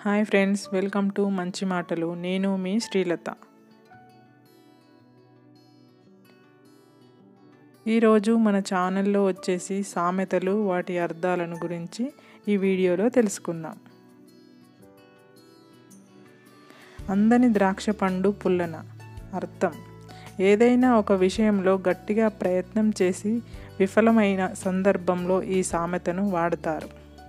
hi friends welcome to మంచి మాటలు నేను మీ శ్రీలత ఈరోజు మన ఛానల్లో వచ్చేసి సామెతలు వాటి అర్థాలను గురించి ఈ వీడియోలో తెలుసుకుందాం అందని ద్రాక్ష పండు పుల్లన అర్థం ఏదైనా ఒక విషయంలో గట్టిగా ప్రయత్నం చేసి విఫలమైన సందర్భంలో ఈ సామెతను వాడతారు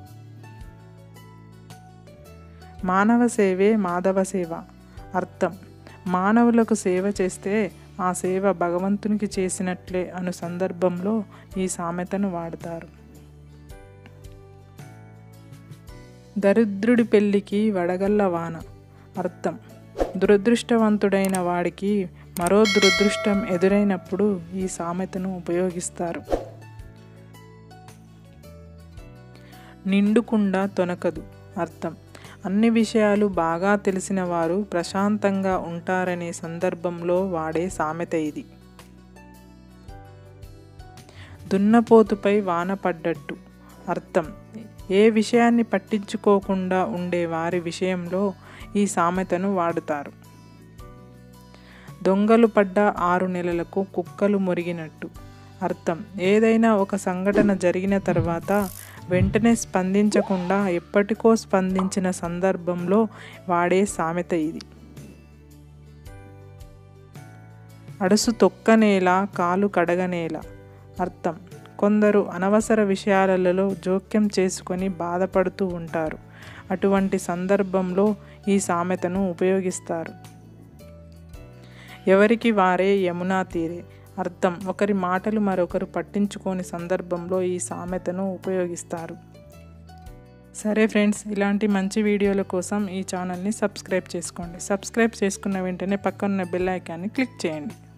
మానవ సేవే మాధవ సేవ అర్థం మానవులకు సేవ చేస్తే ఆ సేవ భగవంతునికి చేసినట్లే అను సందర్భంలో ఈ సామెతను వాడతారు దరిద్రుడి పెళ్ళికి వడగల్ల వాన అర్థం దురదృష్టవంతుడైన వాడికి మరో దురదృష్టం ఎదురైనప్పుడు ఈ సామెతను ఉపయోగిస్తారు నిండుకుండా తొనకదు అర్థం అన్ని విషయాలు బాగా తెలిసిన వారు ప్రశాంతంగా ఉంటారనే సందర్భంలో వాడే సామెత ఇది దున్నపోతుపై వాన పడ్డట్టు అర్థం ఏ విషయాన్ని పట్టించుకోకుండా ఉండే వారి విషయంలో ఈ సామెతను వాడుతారు దొంగలు పడ్డ ఆరు నెలలకు కుక్కలు మురిగినట్టు అర్థం ఏదైనా ఒక సంఘటన జరిగిన తర్వాత వెంటనే స్పందించకుండా ఎప్పటికో స్పందించిన సందర్భంలో వాడే సామెత ఇది అడుసు తొక్కనేల కాలు కడగనేల అర్థం కొందరు అనవసర విషయాలలో జోక్యం చేసుకొని బాధపడుతూ ఉంటారు అటువంటి సందర్భంలో ఈ సామెతను ఉపయోగిస్తారు ఎవరికి వారే యమునా తీరే అర్థం ఒకరి మాటలు మరొకరు పట్టించుకోని సందర్భంలో ఈ సామెతను ఉపయోగిస్తారు సరే ఫ్రెండ్స్ ఇలాంటి మంచి వీడియోల కోసం ఈ ఛానల్ని సబ్స్క్రైబ్ చేసుకోండి సబ్స్క్రైబ్ చేసుకున్న వెంటనే పక్కనున్న బెల్ ఐకాన్ని క్లిక్ చేయండి